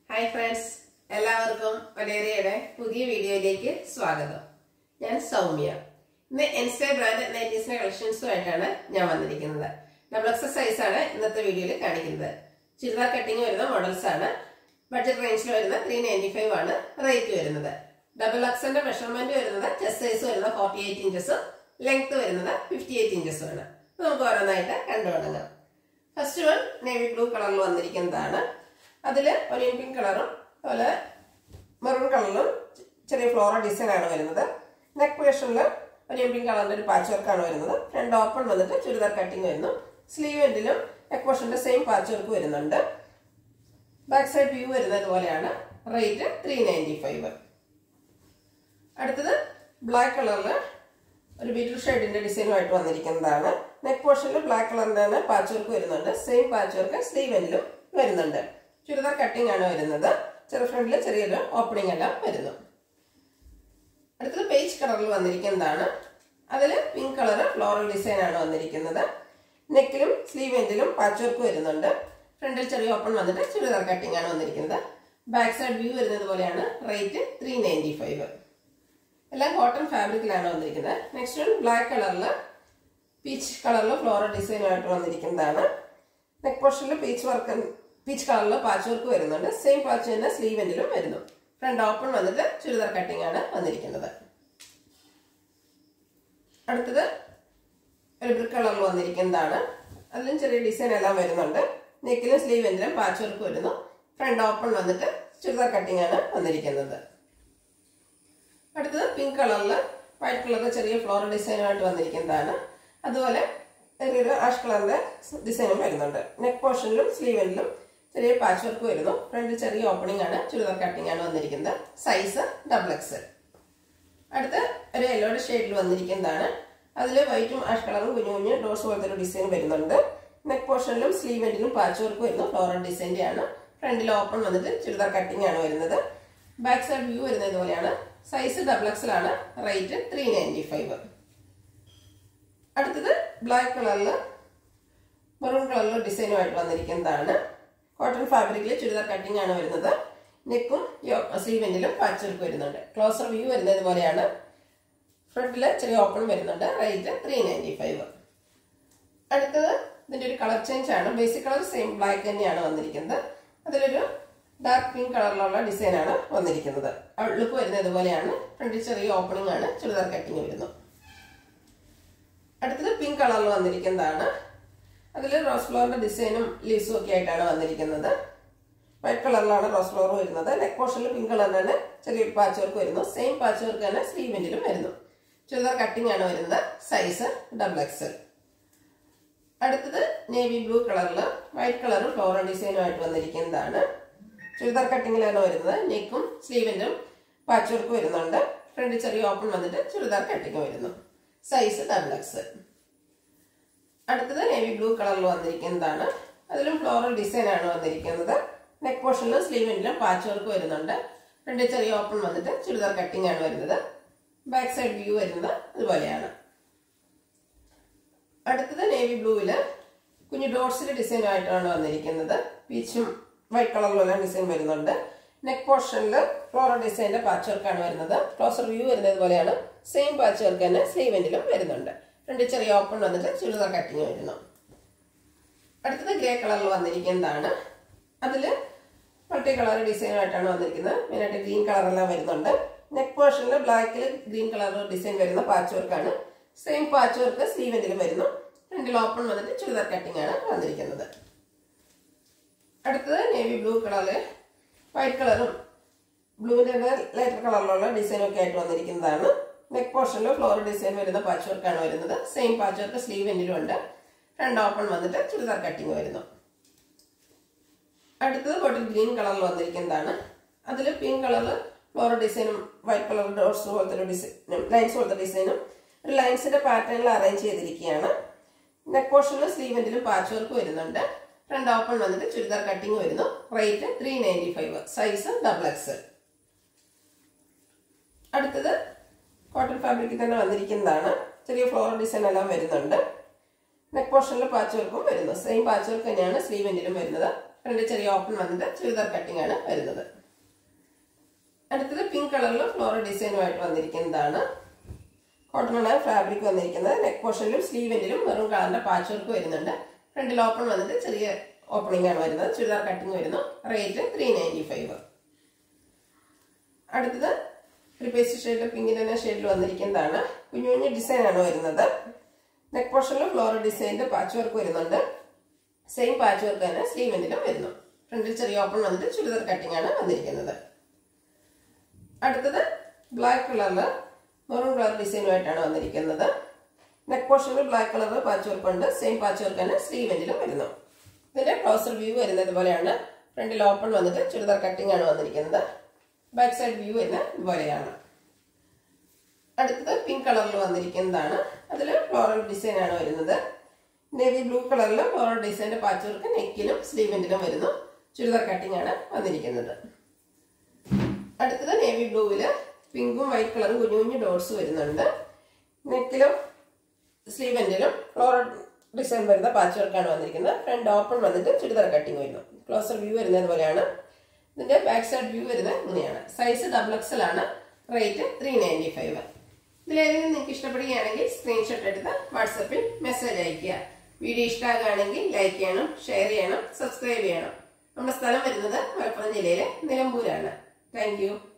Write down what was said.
hi friends എല്ലാവർക്കും ഒലേറിയയുടെ പുതിയ വീഡിയോയിലേക്ക് സ്വാഗതം ഞാൻ സൗമ്യ ഇന്ന് എൻസ്റ്റേ ബ്രാൻഡ് നൈറ്റീസിന്റെ കളക്ഷൻസുമായിട്ടാണ് ഞാൻ വന്നിരിക്കുന്നത് ഡബിൾ എക്സസ് സൈസ് ആണ് ഇന്നത്തെ വീഡിയോയിൽ കാണിക്കുന്നത് ചുരിദാർ കട്ടിങ് വരുന്ന മോഡൽസ് ആണ് ബഡ്ജറ്റ് റേഞ്ചിൽ വരുന്ന ത്രീ നയൻറ്റി ഫൈവ് ആണ് റേറ്റ് വരുന്നത് ഡബിൾ എക്സിന്റെ മെഷർമെന്റ് വരുന്നത് ചെസ്റ്റ് സൈസ് വരുന്നത് ഫോർട്ടി എയ്റ്റ് ഇഞ്ചസും ലെങ്ത് വരുന്നത് ഫിഫ്റ്റി എയ്റ്റ് ഇഞ്ചസും ആണ് അപ്പൊ നമുക്ക് ഓരോന്നായിട്ട് കണ്ടു തുടങ്ങാം ഫസ്റ്റ് വൺ നേവി ബ്ലൂ കളറിൽ വന്നിരിക്കുന്നതാണ് അതിൽ ഒനിയൻ പിങ്ക് കളറും അതുപോലെ മെറൂൺ കളറിലും ചെറിയ ഫ്ലോറൽ ഡിസൈൻ ആണ് വരുന്നത് നെക്ക് പോർഷനിൽ ഒനിയൻ പിങ്ക് കളറിന്റെ ഒരു പാച്ച് വർക്കാണ് വരുന്നത് രണ്ട് ഓപ്പൺ വന്നിട്ട് ചുരിദാർ കട്ടിങ് വരുന്നു സ്ലീവ് എൻഡിലും നെക്ക് പോർഷന്റെ സെയിം പാച്ച് വർക്ക് വരുന്നുണ്ട് ബാക്ക് സൈഡ് വ്യൂ വരുന്നത് പോലെയാണ് റേറ്റ് ത്രീ നയൻറ്റി ഫൈവ് അടുത്തത് ബ്ലാക്ക് കളറിൽ ഒരു ബീറ്റർ ഷെയ്ഡിന്റെ ഡിസൈനുമായിട്ട് വന്നിരിക്കുന്നതാണ് നെക്ക് പോർഷനിൽ ബ്ലാക്ക് കളറിന്റെ പാച്ച് വർക്ക് വരുന്നുണ്ട് സെയിം പാച്ച് വർക്ക് സ്ലീവ് എൻഡിലും വരുന്നുണ്ട് ചുരിദാർ കട്ടിംഗ് ആണ് വരുന്നത് ചെറു ഫ്രണ്ടിൽ ചെറിയൊരു ഓപ്പണിംഗ് എല്ലാം വരുന്നു അടുത്തത് പേജ് കളറിൽ വന്നിരിക്കുന്നതാണ് അതിൽ പിങ്ക് കളർ ഫ്ലോറൽ ഡിസൈൻ ആണ് വന്നിരിക്കുന്നത് നെക്കിലും സ്ലീവ് എൻഡിലും പാച്ച് വർക്ക് വരുന്നുണ്ട് ഫ്രണ്ടിൽ ചെറിയ ഓപ്പൺ വന്നിട്ട് ചുരിദാർ കട്ടിംഗ് ആണ് വന്നിരിക്കുന്നത് ബാക്ക് സൈഡ് വ്യൂ വരുന്നത് പോലെയാണ് റേറ്റ് ത്രീ നയൻറ്റി ഫൈവ് എല്ലാം കോട്ടൺ ഫാബ്രിക്കിലാണ് വന്നിരിക്കുന്നത് നെക്സ്റ്റ് വൺ ബ്ലാക്ക് കളറിൽ പീച്ച് കളറിൽ ഫ്ലോറൽ ഡിസൈനുമായിട്ട് വന്നിരിക്കുന്നതാണ് നെക്ക് പോർഷനിൽ പീച്ച് വർക്ക് പീച്ച് കളറിൽ പാച്ച് വർക്ക് വരുന്നുണ്ട് സെയിം പാച്ച് തന്നെ സ്ലീവ് എൻഡിലും വരുന്നു ഫ്രണ്ട് ഓപ്പൺ വന്നിട്ട് ചുരിദാർ കട്ടിംഗ് ആണ് വന്നിരിക്കുന്നത് അടുത്തത് ഒരു ബ്രിക്ക് കളറിൽ വന്നിരിക്കുന്നതാണ് അതിലും ചെറിയ ഡിസൈൻ എല്ലാം വരുന്നുണ്ട് നെക്കിലും സ്ലീവ് എൻഡിലും പാച്ച് വർക്ക് വരുന്നു ഫ്രണ്ട് ഓപ്പൺ വന്നിട്ട് ചുരിദാർ കട്ടിംഗ് ആണ് വന്നിരിക്കുന്നത് അടുത്തത് പിങ്ക് കളറിൽ വൈറ്റ് കളറിൽ ചെറിയ ഫ്ലോറൽ ഡിസൈനുമായിട്ട് വന്നിരിക്കുന്നതാണ് അതുപോലെ ചെറിയൊരു ആഷ് കളറിന്റെ ഡിസൈനും വരുന്നുണ്ട് നെക്ക് പോർഷനിലും സ്ലീവിലും ചെറിയ പാച്ച് വർക്ക് വരുന്നു ഫ്രണ്ട് ചെറിയ ഓപ്പണിംഗ് ആണ് ചുരിദാർ കട്ടിംഗ് ആണ് വന്നിരിക്കുന്നത് സൈസ് ഡബിൾ എക്സ് അടുത്ത് ഒരു യെല്ലോയുടെ ഷെയ്ഡിൽ വന്നിരിക്കുന്നതാണ് അതിൽ വൈറ്റും ആഷ് കളറും കുഞ്ഞു കുഞ്ഞു ഡോർസ് പോലത്തെ ഒരു ഡിസൈൻ വരുന്നുണ്ട് നെക്ക് പോർഷനിലും സ്ലീവ് എൻഡിലും പാച്ച് വർക്ക് വരുന്നു ഫ്ലോറൽ ഡിസൈൻ്റെ ആണ് ഫ്രണ്ടിൽ ഓപ്പൺ വന്നിട്ട് ചുരിദാർ കട്ടിംഗ് ആണ് വരുന്നത് ബാക്ക് സൈഡ് വ്യൂ വരുന്നത് പോലെയാണ് സൈസ് ഡബിൾ എക്സലാണ് റേറ്റ് ത്രീ നയൻറ്റി ഫൈവ് അടുത്തത് ബ്ലാക്ക് കളറിൽ മെറൂൺ കളറിൽ ഡിസൈനുമായിട്ട് വന്നിരിക്കുന്നതാണ് കോട്ടൺ ഫാബ്രിക്കിൽ ചുരിദാർ കട്ടിംഗ് ആണ് വരുന്നത് നെക്കും സ്ലീവെന്റിലും പാച്ച് വർക്ക് വരുന്നുണ്ട് ക്ലോസർ വ്യൂ വരുന്നത് പോലെയാണ് ഫ്രണ്ടിൽ ചെറിയ ഓപ്പൺ വരുന്നുണ്ട് റേറ്റ് ത്രീ നയൻറ്റി ഫൈവ് അടുത്തത് ഇതിന്റെ ഒരു കളർ ചേഞ്ച് ആണ് ബേസിക് കളർ സെയിം ബ്ലാക്ക് തന്നെയാണ് വന്നിരിക്കുന്നത് അതിലൊരു ഡാർക്ക് പിങ്ക് കളറിലുള്ള ഡിസൈൻ ആണ് വന്നിരിക്കുന്നത് ലുക്ക് വരുന്നത് ഇതുപോലെയാണ് ഫ്രണ്ടിൽ ചെറിയ ഓപ്പണിംഗ് ആണ് ചുരിദാർ കട്ടിങ് വരുന്നു അടുത്തത് പിങ്ക് കളറിൽ വന്നിരിക്കുന്നതാണ് അതിൽ റോസ് ഫ്ലോറിന്റെ ഡിസൈനും ലീവ്സും ഒക്കെ ആയിട്ടാണ് വന്നിരിക്കുന്നത് വൈറ്റ് കളറിലാണ് റോസ് ഫ്ലോർ വരുന്നത് നെക്ക് പോർഷനിൽ പിങ്ക് കളർ തന്നെ ചെറിയൊരു പാച്ച് വർക്ക് വരുന്നു സെയിം പാച്ച് വർക്ക് തന്നെ സ്ലീവെന്റിലും വരുന്നു ചുരിദാർ കട്ടിംഗ് ആണ് വരുന്നത് സൈസ് ഡബിൾ എക്സൽ അടുത്തത് നേവി ബ്ലൂ കളറിൽ വൈറ്റ് കളർ ഫ്ലോറൽ ഡിസൈനുമായിട്ട് വന്നിരിക്കുന്നതാണ് ചുരിദാർ കട്ടിങ്ങിലാണ് വരുന്നത് നെക്കും സ്ലീവിനും പാച്ച് വർക്ക് വരുന്നുണ്ട് ഫ്രണ്ട് ചെറിയ ഓപ്പൺ വന്നിട്ട് ചുരിദാർ കട്ടിങ് വരുന്നു സൈസ് ഡബിൾ എക്സ് അടുത്തത് നേവി ബ്ലൂ കളറിൽ വന്നിരിക്കുന്നതാണ് അതിലും ഫ്ലോറൽ ഡിസൈൻ ആണ് വന്നിരിക്കുന്നത് നെക്ക് പോർഷനിലും സ്ലീവിനും പാച്ച് വർക്ക് വരുന്നുണ്ട് ഫ്രണ്ട് ചെറിയ ഓപ്പൺ വന്നിട്ട് ചുരിദാർ കട്ടിങ് ആണ് വരുന്നത് ബാക്ക് സൈഡ് വ്യൂ വരുന്നത് ഇതുപോലെയാണ് അടുത്തത് നേവി ബ്ലൂവില് കുഞ്ഞു ഡോട്ട്സിന്റെ ഡിസൈൻ ആയിട്ടാണ് വന്നിരിക്കുന്നത് പീച്ചും വൈറ്റ് കളറിലുള്ള ഡിസൈൻ വരുന്നുണ്ട് നെക്ക് പോർഷനിൽ ഫ്ലോറൽ ഡിസൈനിന്റെ പാച്ച് വർക്കാണ് വരുന്നത് ക്ലോസർ വ്യൂ വരുന്നത് പോലെയാണ് സെയിം പാച്ച് വർക്ക് തന്നെ സ്ലീവെന്റിലും വരുന്നുണ്ട് രണ്ട് ചെറിയ ഓപ്പൺ വന്നിട്ട് ചുരിദാർ കട്ടിങ് വരുന്നു അടുത്തത് ഗ്രേ കളറിൽ വന്നിരിക്കുന്നതാണ് അതിൽ മൾട്ടി കളർ ഡിസൈനായിട്ടാണ് വന്നിരിക്കുന്നത് മെയിനായിട്ട് ഗ്രീൻ കളറെല്ലാം വരുന്നുണ്ട് നെക്ക് പോർഷനിൽ ബ്ലാക്കിൽ ഗ്രീൻ കളർ ഡിസൈൻ വരുന്ന പാച്ച് വർക്കാണ് സെയിം പാച്ച് വർക്ക് സ്ലീവെന്റിലും വരുന്നു ഫ്രണ്ടിൽ ഓപ്പൺ വന്നിട്ട് ചുരിദാർ കട്ടിംഗ് ആണ് വന്നിരിക്കുന്നത് അടുത്തത് നേവി ബ്ലൂ കളറിൽ വൈറ്റ് കളറും ബ്ലൂവിൻ്റെ ലൈറ്റർ കളറിലുള്ള ഡിസൈൻ ഒക്കെ ആയിട്ട് വന്നിരിക്കുന്നതാണ് നെക്ക് പോർഷനിൽ ഫ്ലോർ ഡിസൈൻ വരുന്ന പാച്ച് വർക്കാണ് വരുന്നത് സെയിം പാച്ച് വർക്ക് സ്ലീവ് എൻഡിലും ഉണ്ട് ഫ്രണ്ട് ഓപ്പൺ വന്നിട്ട് ചുരിദാർ കട്ടിങ് വരുന്നു അടുത്തത് ബോട്ടിൽ ഗ്രീൻ കളറിൽ വന്നിരിക്കുന്നതാണ് അതിൽ പിങ്ക് കളറിൽ ഫ്ലോർ ഡിസൈനും വൈറ്റ് കളർ ഡോട്ട്സ് പോലത്തെ ഒരു ഡിസൈനും ലൈൻസ് പോലത്തെ ഡിസൈനും ഒരു ലൈൻസിന്റെ പാറ്റേണിൽ അറേഞ്ച് ചെയ്തിരിക്കുകയാണ് നെക്ക് പോർഷനിൽ സ്ലീവെന്റിലും പാച്ച് വർക്ക് വരുന്നുണ്ട് ഫ്രണ്ട് ഓപ്പൺ വന്നിട്ട് ചുരിദാർ കട്ടിങ് വരുന്നു rate three ninety five size double X അടുത്തത് കോട്ടൺ ഫാബ്രിക്കിൽ തന്നെ വന്നിരിക്കുന്നതാണ് ചെറിയ ഫ്ലോറൽ ഡിസൈൻ എല്ലാം വരുന്നുണ്ട് നെക്ക് പോർഷനിൽ പാച്ച് വർക്കും വരുന്നു സെയിം പാച്ച് വർക്ക് തന്നെയാണ് സ്ലീവ് എൻഡിലും വരുന്നത് ഫ്രണ്ട് ചെറിയ ഓപ്പൺ വന്നിട്ട് ചുരിദാർ കട്ടിംഗ് ആണ് വരുന്നത് അടുത്തത് പിങ്ക് കളറിൽ ഫ്ലോറൽ ഡിസൈനുമായിട്ട് വന്നിരിക്കുന്നതാണ് കോട്ടണാണ് ഫാബ്രിക് വന്നിരിക്കുന്നത് നെക്ക് പോർഷനിലും സ്ലീവെന്റിലും മെറൂൺ കളറിന്റെ പാച്ച് വർക്ക് വരുന്നുണ്ട് ഫ്രണ്ടിൽ ഓപ്പൺ വന്നിട്ട് ചെറിയ ഓപ്പണിംഗ് ആണ് വരുന്നത് ചുരിദാർ കട്ടിംഗ് വരുന്നു റേറ്റ് ത്രീ നയൻറ്റി ഫൈവ് അടുത്തത് ഒരു പേസ്റ്റ് ഷെയ്ഡിൽ പിങ്കിന്റെ തന്നെ ഷെയ്ഡിൽ വന്നിരിക്കുന്നതാണ് കുഞ്ഞു കുഞ്ഞു ഡിസൈൻ ആണ് വരുന്നത് നെക്ക് പോർഷനിൽ ഫ്ലോറൽ ഡിസൈനിന്റെ പാച്ച് വർക്ക് വരുന്നുണ്ട് സെയിം പാച്ച് വർക്ക് തന്നെ സ്ലീവെന്റിലും വരുന്നു ഫ്രണ്ടിൽ ചെറിയ ഓപ്പൺ വന്നിട്ട് ചുരിദാർ കട്ടിംഗ് ആണ് വന്നിരിക്കുന്നത് അടുത്തത് ബ്ലാക്ക് കളറിൽ മെറൂൺ കളർ ഡിസൈനുമായിട്ടാണ് വന്നിരിക്കുന്നത് നെക്ക് പോർഷനിൽ ബ്ലാക്ക് കളർ പാച്ച് വർക്ക് ഉണ്ട് സെയിം പാച്ച് വർക്ക് തന്നെ സ്ലീവെന്റിലും വരുന്നു ഇതിന്റെ ക്ലോസർ വ്യൂ വരുന്നത് പോലെയാണ് ഫ്രണ്ടിൽ ഓപ്പൺ വന്നിട്ട് ചുരിദാർ കട്ടിംഗ് ആണ് വന്നിരിക്കുന്നത് ബാക്ക് സൈഡ് വ്യൂ വരുന്നത് ഇതുപോലെയാണ് അടുത്തത് പിങ്ക് കളറിൽ വന്നിരിക്കുന്നതാണ് അതിൽ ഫ്ലോറൽ ഡിസൈൻ ആണ് വരുന്നത് നേവി ബ്ലൂ കളറിൽ ഫ്ലോറൽ ഡിസൈൻ്റെ പാച്ച് വർക്ക് നെക്കിലും സ്ലീവെന്റിലും വരുന്നു ചുരിദാർ കട്ടിംഗ് ആണ് വന്നിരിക്കുന്നത് അടുത്തത് നേവി ബ്ലൂവില് പിങ്കും വൈറ്റ് കളറും കുഞ്ഞു കുഞ്ഞു ഡോട്ട്സ് വരുന്നുണ്ട് നെക്കിലും സ്ലീവെന്റിലും ഫ്ലോറൽ ഡിസൈൻ വരുന്ന പാച്ച് വർക്കാണ് വന്നിരിക്കുന്നത് ഫ്രണ്ട് ഓപ്പൺ വന്നിട്ട് ചുരിദാർ കട്ടിംഗ് വരുന്നു ക്ലോസർ വ്യൂ വരുന്നത് പോലെയാണ് ഇതിന്റെ ബാക്ക് സൈഡ് വ്യൂ വരുന്നത് ഇങ്ങനെയാണ് സൈസ് ഡബിൾ എക്സൽ ആണ് റേറ്റ് ത്രീ നയൻറ്റി ഫൈവ് ഇതിലേതെങ്കിലും നിങ്ങൾക്ക് ഇഷ്ടപ്പെടുകയാണെങ്കിൽ സ്ക്രീൻഷോട്ട് എടുത്ത് വാട്സപ്പിൽ മെസ്സേജ് അയയ്ക്കുക വീഡിയോ ഇഷ്ടമാകുകയാണെങ്കിൽ ലൈക്ക് ചെയ്യണം ഷെയർ ചെയ്യണം സബ്സ്ക്രൈബ് ചെയ്യണം നമ്മുടെ സ്ഥലം വരുന്നത് മലപ്പുറം ജില്ലയിലെ നിലമ്പൂരാണ് താങ്ക്